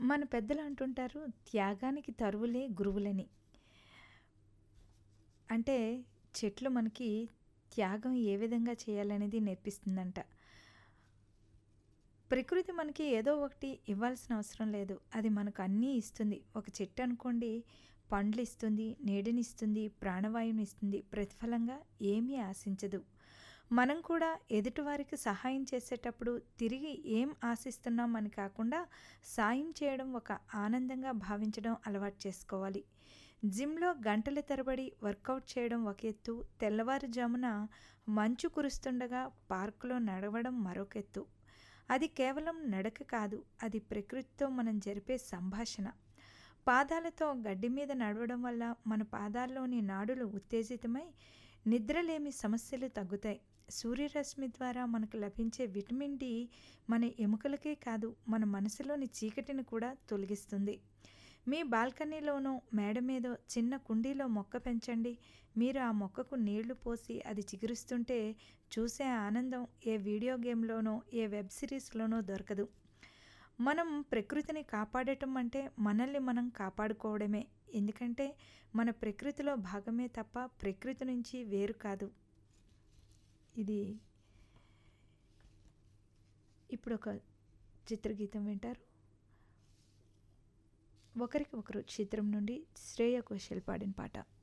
మన పెద్దలు అంటుంటారు త్యాగానికి తరువులే గురువులని. అంటే చెట్లు మనకి త్యాగం ఏ విధంగా చేయాలనేది నేర్పిస్తుందంట. ప్రకృతి మనకి ఏదో ఒకటి ఇవ్వాల్సిన అవసరం లేదు. అది మనకు అన్నీ ఇస్తుంది. ఒక చెట్టు అనుకోండి పండ్లిస్తుంది, నీడనిస్తుంది, ప్రాణవాయువునిస్తుంది. ప్రతిఫలంగా ఏమీ ఆశించదు. మనం కూడా ఎదుటివారికి సహాయం చేసేటప్పుడు తిరిగి ఏం ఆశిస్తున్నాం అని కాకుండా సాయం చేయడం ఒక ఆనందంగా భావించడం అలవాటు చేసుకోవాలి. జిమ్‌లో గంటల తరబడి వర్కౌట్ చేయడం ఒక ఎత్తు. తెల్లవారుజామున మంచు కురుస్తుండగా పార్కులో నడవడం మరొకెత్తు. అది కేవలం నడక కాదు. అది ప్రకృతితో మనం జరిపే సంభాషణ. పాదాలతో గడ్డి మీద నడవడం వల్ల మన పాదాల్లోని నాడులు ఉత్తేజితమై నిద్రలేమి సమస్యలు తగ్గుతాయి. సూర్యరశ్మి ద్వారా మనకు లభించే విటమిన్ డి మన ఎముకలకే కాదు మన మనసులోని చీకటిని కూడా తొలగిస్తుంది. మీ బాల్కనీలోనో, మేడ మీదో చిన్న కుండీలో మొక్క పెంచండి. మీరు ఆ మొక్కకు నీళ్లు పోసి అది చిగురిస్తుంటే చూసే ఆనందం ఏ వీడియో గేమ్‌లోనో, ఏ వెబ్ సిరీస్‌లోనో దొరకదు. మనం ప్రకృతిని కాపాడటం అంటే మనల్ని మనం కాపాడుకోవడమే. ఎందుకంటే మన ప్రకృతిలో భాగమే తప్ప ప్రకృతి నుంచి వేరు కాదు. ఇది ఇప్పుడొక చిత్రగీతం వింటారు. 'ఒకరికి ఒకరు' చిత్రం నుండి శ్రేయ ఘోషాల్ పాడిన పాట.